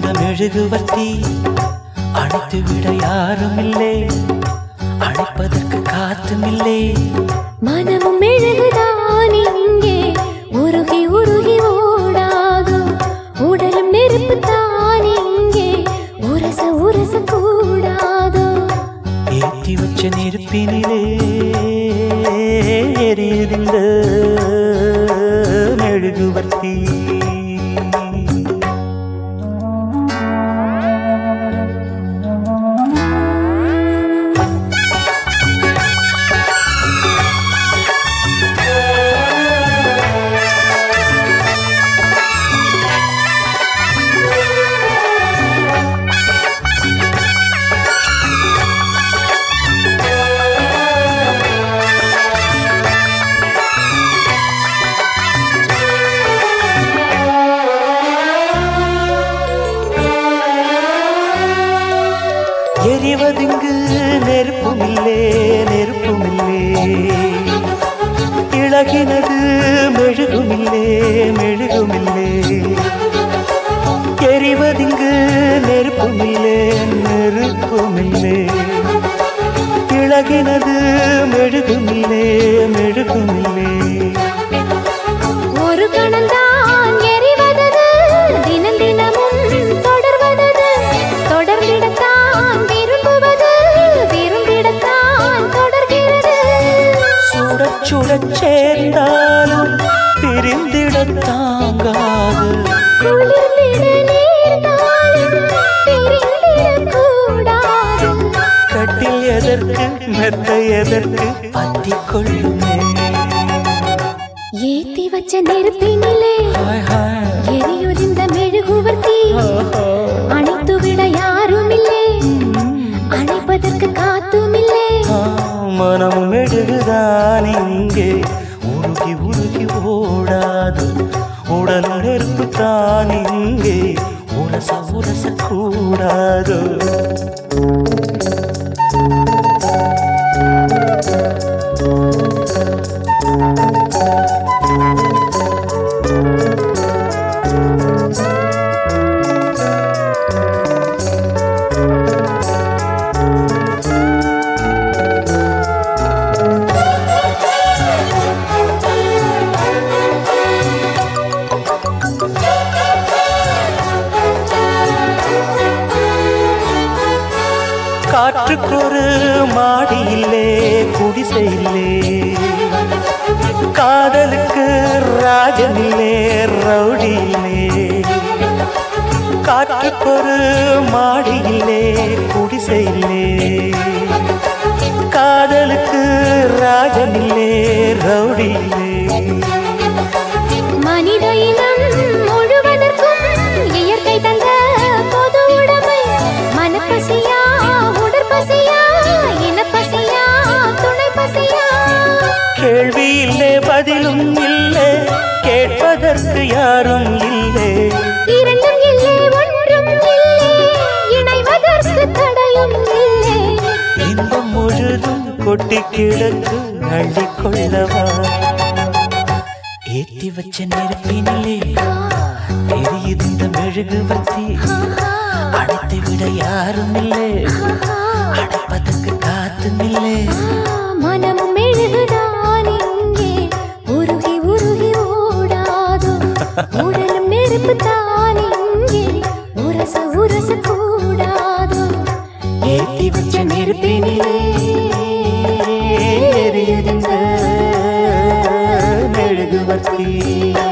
இந்த மெழுகுவர்த்தி அணைத்து விட யாரும் இல்லை அழைப்பதற்கு காத்தும் இல்லை மனமும் மெழுகுதான் இங்கே உருகி உருகி ஓடாகும் உடலும் நெருப்பு தான் இங்கே உரச உரச கூடாதோ ஏற்றி வச்ச நெருப்பினிலே எரியுதிந்த மெழுகுவர்த்தி எரிவதிங்கு நெருப்புமில்லே நெருப்புமில்லே இழகினது மெழுகுமில்லே மெழுகுமில்லே எரிவதிங்கு நெருப்புமில்லே நெருப்புமில்லே இழகினது மெழுகுமில்லே மெழுகுமில்லே ஒரு கணந்தான் எரிவதது தினம் தினமும் தொடர்வதது தொடர்ந்திடத்தான் விரும்புவது விரும்பிடத்தான் தொடர்கிறது சுடச் சுடச் சேர்ந்தாலும் பிரிந்திடத் தாங்காது குளிர்ந்திட நேர்ந்தாலும் பிரிந்திடக்கூடாது கட்டில் எதற்கு மெத்த எதற்கு பத்திக் கொள்ளுமே ஏத்தி வச்ச நெருப்பினிலே ஹாய் ஹாய் எரியுதிர்ந்த மெழுகுவர்த்தி ஓஹோ. அணைத்து விட யாரும் இல்லை அணைப்பதற்கு காத்தும் இல்லை ஆ, மனம் மெழுகுதான் இங்கே உருகி உருகி ஓடாது உடல் நெருப்பு தான் இங்கே உரச உரச கூடாது காற்றுக்கொரு மாடி இல்லே குடிசை இல்லே காதலுக்கு ராஜன் இல்லே ரவுடி இல்லே காற்றுக்கொரு மாடி இல்லே குடிசை இல்லே காதலுக்கு ராஜன் இல்லே ரவுடி இல்லே மனித இனம் முழுவதற்கும் இயற்கை தந்த பொது உடைமை மனப்பசியா உடற்பசியா இனப்பசியா துணை பசியா கேள்வி இல்லே பதிலும் இல்லை கேட்பதற்கு யாரும் இல்லை இரண்டும் இல்லை ஒன்றும் இல்லை இணைவதற்கு தடையும் இல்லை இன்பம் முழுதும் கொட்டி கிடக்கு அள்ளிக்கொள்ளவா ஏத்தி வச்ச நெருப்பினிலே எரியுது இந்த மெழுகுவர்த்தி அடைத்து விட யாரும் இல்லை அடைப்பதற்கு காத்தும் இல்லை மனமும் மெழுகுதான் இங்கே உருகி உருகி ஓடாதோ உடலும் நெருப்பு தான் இங்கே உரச உரச கூடாதோ ஏத்தி வச்ச நெருப்பினிலே எரியுது இந்த மெழுகுவர்த்தி